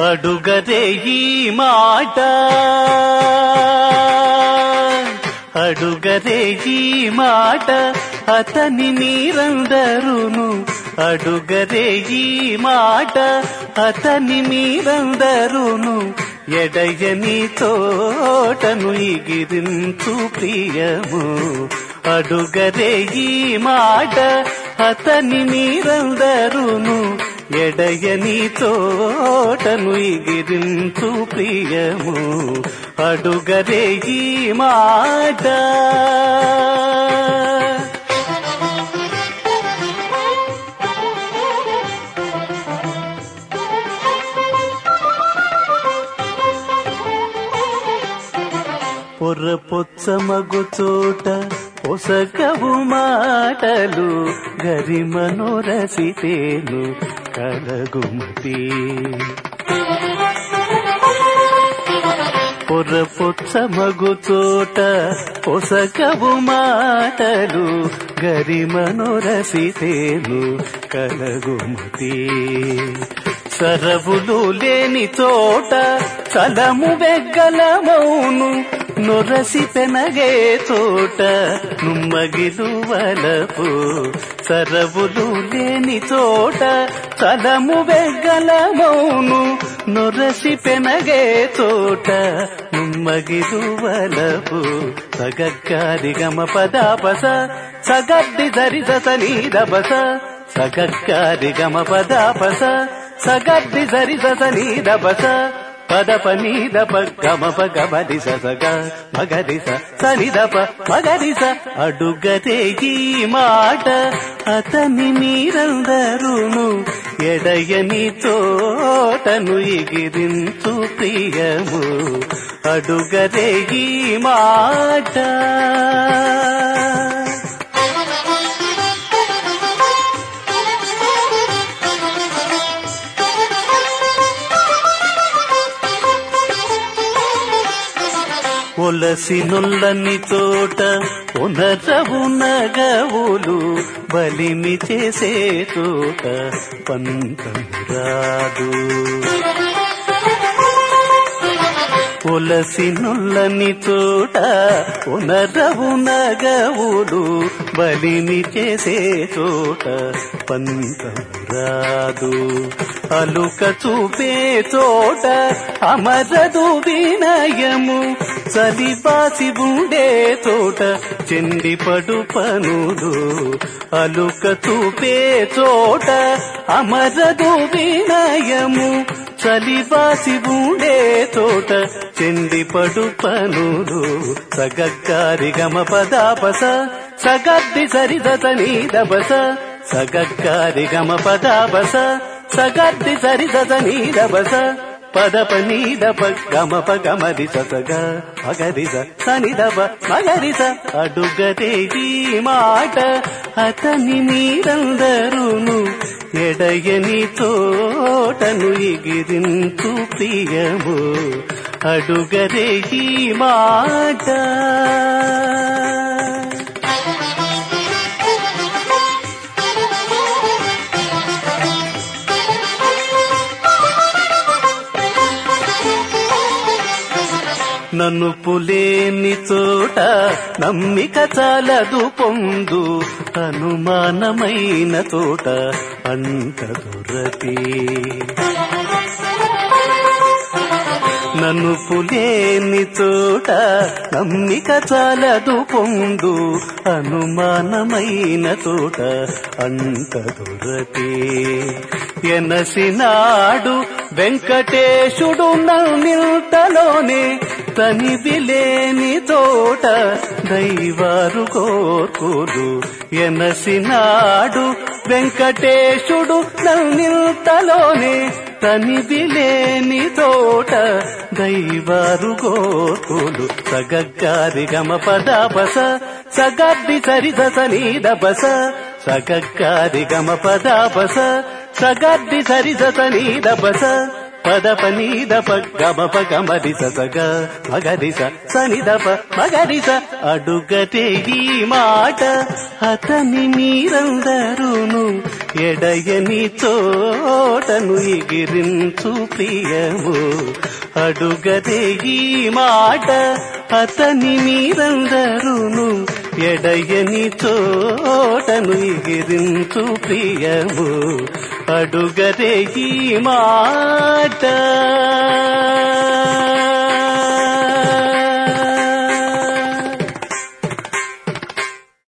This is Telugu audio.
అడుగరే ఈ మాట అడుగరే ఈ మాట అతని మీరందరును అడుగరే ఈ మాట అతని మీరందరును ఎడయని తోటను ఇగిరించు ప్రియము అడుగరే ఈ మాట అతని మీరందరును ఎడయని తోటను ఇగిరించు ప్రియము అడుగరే ఈ మాట పొర్రపొచ్చమగు చోట పొసగవు మాటలు గరిమను రసితేను కలగుమతి పొర్రపొచ్చమగు చోట పొసగవు మాటలు గరిమను రసితేను కలగుమతి సరవులు లేని చోట చలము వెగ్గలమౌను నొరసి పెనగే చోట నుమ్మగిలు వలపు సరవులు లేని చోట చలము వెగ్గలమౌను నొరసి పెనగే చోట నుమ్మగిలు వలపు సగగ్గారి గమ పదాపస సగడ్డి దరిదత నీదబస సగగ్గారి గమ పదాపస సగడ్డి దరిదత నీదబస పదప నీదప గమప గమది సగ మగరిస సనిదప మగరిస అడుగతే ఈ మాట అతని మీరందరును ఎడయని తోటను ఎగిరించు ప్రియము అడుగరే ఈ మాట ఒలసి నొల్లని తోట పునరవు నగవులు బలిమి చేసే తోట పంతము రాదు ఒలసి నొల్లని చోట పునరవు నగవులు బలిని చేసే చోట పంతం రాదు అలుక చూపే చోట అమరదు వినయము చలిబాసి ఉండే చోట చెండి పడు పనులు అలుక చూపే చోట అమరదు వినయము చలిబాసి ఉండే తోట చెండి పడు పనులు సగగ్గారి గమ పదాపస సగద్ది సరిదత నీదబస సగగ్గారి గమ పదాపస సగద్ది సరిదత నీదబస పదప నీదప గమప గమరి సగ మగరిస సనిదప మగరిస అడుగతే ఈ మాట అతని మీరందరును ఎడయని తోటను ఎగిరించు ప్రియము అడుగరే ఈ మాట నన్ను పులేని చోట నమ్మిక చాలదు పొందు అనుమానమైన చోట అంత దురతి నన్ను పులేని చోట నమ్మిక చాలదు పొందు అనుమానమైన చోట అంత దురతి ఎనసినాడు వెంకటేశుడు నల్నిల్తలోనే తనివిలేని తోట దైవారు కోర్కులు ఎనసినాడు వెంకటేశుడు నల్నిల్తలోనే తనివిలేని తోట దైవారు కోర్కులు సగగ్గారి గమ పదాపస సగద్ది సరిదస నీదబస సగగ్గారి గమ పదాపస సగద్ది సరిదస నీదబస పద పనీద ప గమ ప గమరి సగ మగరి స సనిద ప మగరి స అడుగటే ఈ మాట అతని మీరందరూను ఎడయని చోటను ఎగిరించు ప్రియము అడుగదే ఈ మాట అతని మీరందరూను ఎడయని చోటను ఎగిరించు ప్రియము అడుగదే ఈ మాట